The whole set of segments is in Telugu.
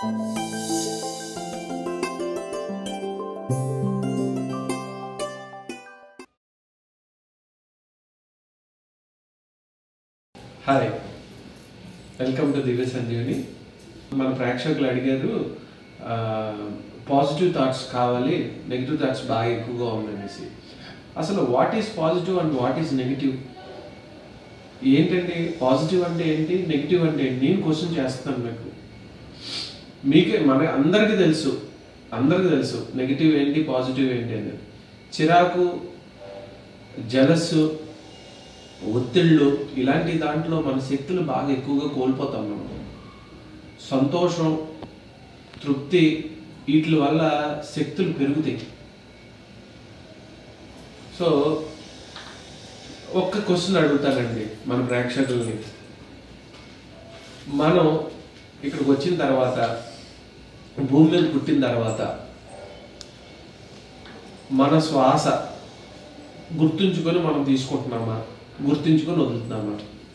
hi welcome to Divya Sanjeevini మన ప్రేక్షకులు అడిగారు పాజిటివ్ థాట్స్ కావాలి నెగిటివ్ థాట్స్ బాగా ఎక్కువగా ఉందనేసి అసలు what is positive and what is negative ఏంటండి పాజిటివ్ అంటే ఏంటి నెగిటివ్ అంటే ఏంటి నేను క్వశ్చన్ చేస్తాను మీకు మీకే మన అందరికీ తెలుసు అందరికీ తెలుసు నెగిటివ్ ఏంటి పాజిటివ్ ఏంటి అనేది చిరాకు జలస్సు ఒత్తిళ్ళు ఇలాంటి దాంట్లో మన శక్తులు బాగా ఎక్కువగా కోల్పోతాం మనం సంతోషం తృప్తి వీటి వల్ల శక్తులు పెరుగుతాయి సో ఒక్క క్వశ్చన్ అడుగుతానండి మన ప్రేక్షకుల్ని మనం ఇక్కడికి వచ్చిన తర్వాత భూమి మీద పుట్టిన తర్వాత మన శ్వాస గుర్తుంచుకొని మనం తీసుకుంటున్నామా గుర్తుంచుకొని వదులుతున్నామా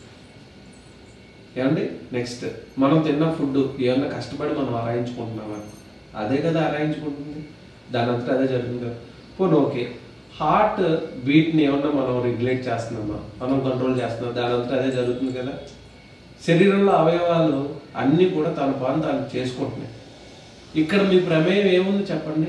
ఏమండి నెక్స్ట్ మనం తిన్న ఫుడ్ ఏమన్నా కష్టపడి మనం ఆరాయించుకుంటున్నామా అదే కదా ఆరాయించుకుంటుంది దాని అంతా అదే జరుగుతుంది కదా పోనీ ఓకే హార్ట్ బీట్ని ఏమన్నా మనం రెగ్యులేట్ చేస్తున్నామా మనం కంట్రోల్ చేస్తున్నాం దాని అంతా అదే జరుగుతుంది కదా శరీరంలో అవయవాలు అన్నీ కూడా తన పని తాను చేసుకుంటున్నాయి ఇక్కడ మీ ప్రమేయం ఏముంది చెప్పండి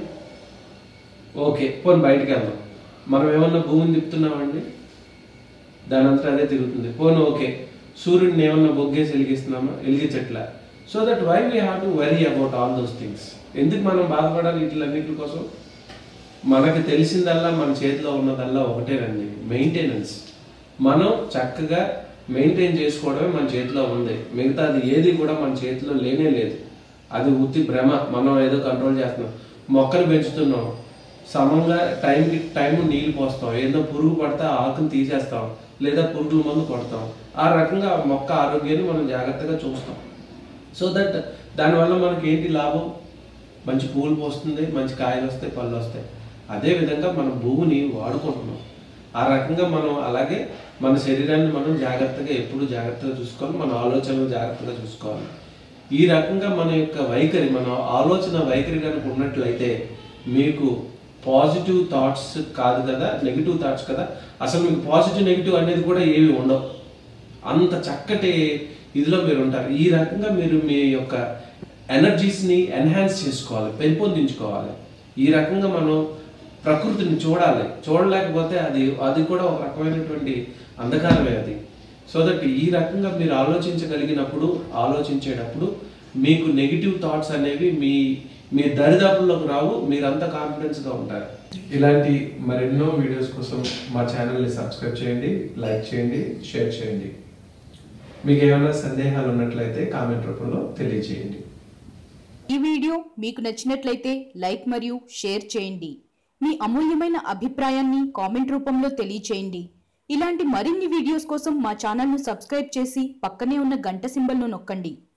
ఓకే పోనీ బయటికి వెళ్దాం మనం ఏమన్నా భూమిని తిప్పుతున్నామండి దాని అంతా అదే తిరుగుతుంది పోనీ ఓకే సూర్యుడిని ఏమన్నా బొగ్గేసి వెలిగిస్తున్నామా వెలిగించట్లా so that why we have to worry about all those things ఎందుకు మనం బాధపడాలి వీటిలన్నిటి కోసం మనకు తెలిసిందల్లా మన చేతిలో ఉన్నదల్లా ఒకటేనండి మెయింటెనెన్స్ మనం చక్కగా మెయింటైన్ చేసుకోవడమే మన చేతిలో ఉంది మిగతాది ఏది కూడా మన చేతిలో లేనే లేదు అది ఉత్తి భ్రమ మనం ఏదో కంట్రోల్ చేస్తున్నాం మొక్కలు పెంచుతున్నాం సమంగా టైంకి టైం నీళ్ళు పోస్తాం ఏదో పురుగు పడితే ఆ ఆకుని తీసేస్తాం లేదా పురుగుల మందు కొడతాం ఆ రకంగా ఆ మొక్క ఆరోగ్యాన్ని మనం జాగ్రత్తగా చూస్తాం సో దట్ దానివల్ల మనకి ఏంటి లాభం మంచి పూలు పోస్తుంది మంచి కాయలు వస్తాయి పళ్ళు వస్తాయి అదే విధంగా మన భూమిని వాడుకుంటున్నాం ఆ రకంగా మనం అలాగే మన శరీరాన్ని మనం జాగ్రత్తగా ఎప్పుడు జాగ్రత్తగా చూసుకోవాలి మన ఆలోచనలు జాగ్రత్తగా చూసుకోవాలి ఈ రకంగా మన యొక్క వైఖరి మన ఆలోచన వైఖరి కనుక ఉన్నట్లయితే మీకు పాజిటివ్ థాట్స్ కాదు కదా నెగిటివ్ థాట్స్ కదా అసలు మీకు పాజిటివ్ నెగిటివ్ అనేది కూడా ఏవి ఉండవు అంత చక్కటి ఇదిలో మీరు ఉంటారు ఈ రకంగా మీరు మీ యొక్క ఎనర్జీస్ని ఎన్హాన్స్ చేసుకోవాలి పెంపొందించుకోవాలి ఈ రకంగా మనం ప్రకృతిని చూడాలి చూడలేకపోతే అది అది కూడా ఒక రకమైనటువంటి అంధకారమే అది సో దట్ ఈ రకంగా మీరు ఆలోచించగలిగినప్పుడు ఆలోచించేటప్పుడు మీకు నెగిటివ్ థాట్స్ అనేవి మీ మీ దరిదాపుల్లోకి రావు మీరంతా కాన్ఫిడెన్స్గా ఉంటారు ఇలాంటి మరెన్నో వీడియోస్ కోసం మా ఛానల్ని సబ్స్క్రైబ్ చేయండి లైక్ చేయండి షేర్ చేయండి మీకు ఏమైనా సందేహాలు ఉన్నట్లయితే కామెంట్ రూపంలో తెలియజేయండి ఈ వీడియో మీకు నచ్చినట్లయితే లైక్ మరియు షేర్ చేయండి మీ అమూల్యమైన అభిప్రాయాన్ని కామెంట్ రూపంలో తెలియచేయండి ఇలాంటి మరిన్ని వీడియోస్ కోసం మా ఛానల్ను సబ్స్క్రైబ్ చేసి పక్కనే ఉన్న గంట సింబల్ను నొక్కండి